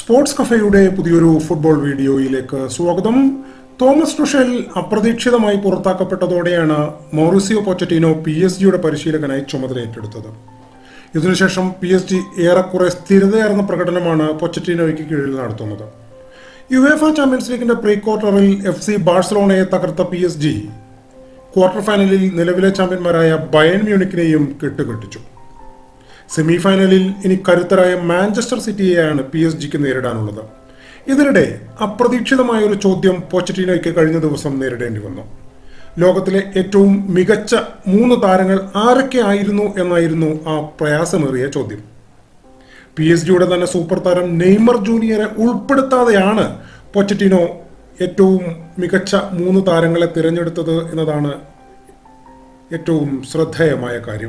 sports കഫേയുടെ പുതിയൊരു football വീഡിയോയിലേക്ക് സ്വാഗതം തോമസ് ടുഷൽ അപ്രതീക്ഷിതമായി പുറത്താക്കപ്പെട്ടതോടെയാണ് മൗറിസിയോ പൊച്ചറ്റീനോ പി എസ് ജിയുടെ പരിശീലകനായി ചുമതല ഏറ്റെടുത്തത് ഇതിനുശേഷം പി എസ് ജി ഏറെക്കുറെ സ്ഥിരതയാർന്ന പ്രകടനമാണ് പൊച്ചറ്റീനോയ്ക്ക് കീഴിൽ നടത്തുന്നത് യുവേഫ ചാമ്പ്യൻസ് ലീഗിന്റെ പ്രീ ക്വാർട്ടറിൽ എഫ് സി ബാഴ്സലോണയെ തകർത്ത പി എസ് ജി ക്വാർട്ടർ ഫൈനലിൽ നിലവിലെ ചാമ്പ്യന്മാരായ ബയൺ മ്യൂണിക്കിനെയും കെട്ടുകെട്ടിച്ചു സെമി ഫൈനലിൽ ഇനി കരുത്തരായ മാഞ്ചസ്റ്റർ സിറ്റിയെയാണ് പി എസ് ജിക്ക് നേരിടാനുള്ളത് ഇതിനിടെ അപ്രതീക്ഷിതമായ ഒരു ചോദ്യം പോച്ചറ്റീനോയ്ക്ക് കഴിഞ്ഞ ദിവസം നേരിടേണ്ടി വന്നു ലോകത്തിലെ ഏറ്റവും മികച്ച മൂന്ന് താരങ്ങൾ ആരൊക്കെ ആയിരുന്നു എന്നായിരുന്നു ആ പ്രയാസമേറിയ ചോദ്യം പി എസ് ജിയുടെ തന്നെ സൂപ്പർ താരം നെയ്മർ ജൂനിയറെ ഉൾപ്പെടുത്താതെയാണ് പൊച്ചറ്റിനോ ഏറ്റവും മികച്ച മൂന്ന് താരങ്ങളെ തിരഞ്ഞെടുത്തത് എന്നതാണ് ഏറ്റവും ശ്രദ്ധേയമായ കാര്യം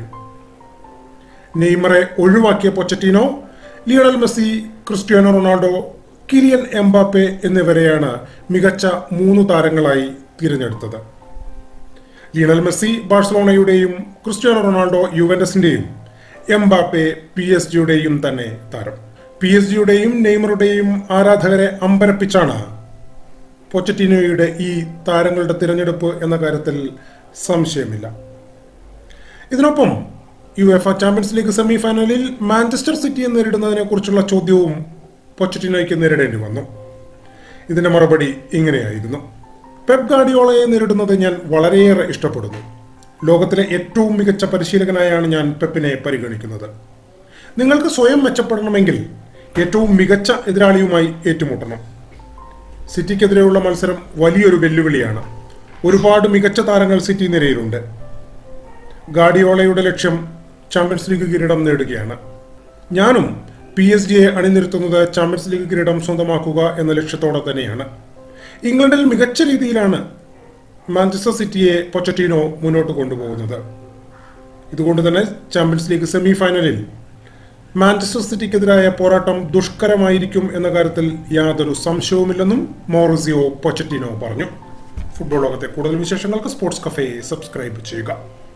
നെയ്മറെ ഒഴിവാക്കിയ Pochettino Lionel Messi Cristiano Ronaldo Kylian Mbappe എന്നിവരെയാണ് മികച്ച മൂന്ന് താരങ്ങളായി തിരഞ്ഞെടുത്തത് ലിയണൽ മെസ്സി ബാഴ്സലോണയുടെയും ക്രിസ്ത്യാനോ റൊണാൾഡോ യുവൻഡസിന്റെയും എംബാപ്പെ പി എസ് ജിയുടെയും തന്നെ താരം പി എസ് ജിയുടെയും നെയ്മറുടെയും ആരാധകരെ അമ്പരപ്പിച്ചാണ് പൊച്ചറ്റീനോയുടെ ഈ താരങ്ങളുടെ തിരഞ്ഞെടുപ്പ് എന്ന കാര്യത്തിൽ സംശയമില്ല ഇതിനൊപ്പം U F champions league semi ഫൈനലിൽ മാഞ്ചസ്റ്റർ സിറ്റിയെ നേരിടുന്നതിനെ കുറിച്ചുള്ള ചോദ്യവും പൊച്ചറ്റിനോയ്ക്ക് നേരിടേണ്ടി വന്നു ഇതിന്റെ മറുപടി ഇങ്ങനെയായിരുന്നു പെപ് ഗാഡിയോളയെ നേരിടുന്നത് ഞാൻ വളരെയേറെ ഇഷ്ടപ്പെടുന്നു ലോകത്തിലെ ഏറ്റവും മികച്ച പരിശീലകനായാണ് ഞാൻ പെപ്പിനെ പരിഗണിക്കുന്നത് നിങ്ങൾക്ക് സ്വയം മെച്ചപ്പെടണമെങ്കിൽ ഏറ്റവും മികച്ച എതിരാളിയുമായി ഏറ്റുമുട്ടണം സിറ്റിക്കെതിരെയുള്ള മത്സരം വലിയൊരു വെല്ലുവിളിയാണ് ഒരുപാട് മികച്ച താരങ്ങൾ സിറ്റി നിരയിലുണ്ട് ഗാഡിയോളയുടെ ലക്ഷ്യം ചാമ്പ്യൻസ് ലീഗ് കിരീടം നേടുകയാണ് ഞാനും പി എസ് ജിയെ അണിനിരത്തുന്നത് ചാമ്പ്യൻസ് ലീഗ് കിരീടം സ്വന്തമാക്കുക എന്ന ലക്ഷ്യത്തോടെ തന്നെയാണ് ഇംഗ്ലണ്ടിൽ മികച്ച രീതിയിലാണ് മാഞ്ചസ്റ്റർ സിറ്റിയെ പൊച്ചറ്റീനോ മുന്നോട്ട് കൊണ്ടുപോകുന്നത് ഇതുകൊണ്ട് തന്നെ ചാമ്പ്യൻസ് ലീഗ് സെമി ഫൈനലിൽ മാഞ്ചസ്റ്റർ സിറ്റിക്കെതിരായ പോരാട്ടം ദുഷ്കരമായിരിക്കും എന്ന കാര്യത്തിൽ യാതൊരു സംശയവുമില്ലെന്നും മോറിസിയോ പൊച്ചറ്റീനോ പറഞ്ഞു ഫുട്ബോൾ ലോകത്തെ കൂടുതൽ വിശേഷങ്ങൾക്ക് സ്പോർട്സ് കഫേ സബ്സ്ക്രൈബ് ചെയ്യുക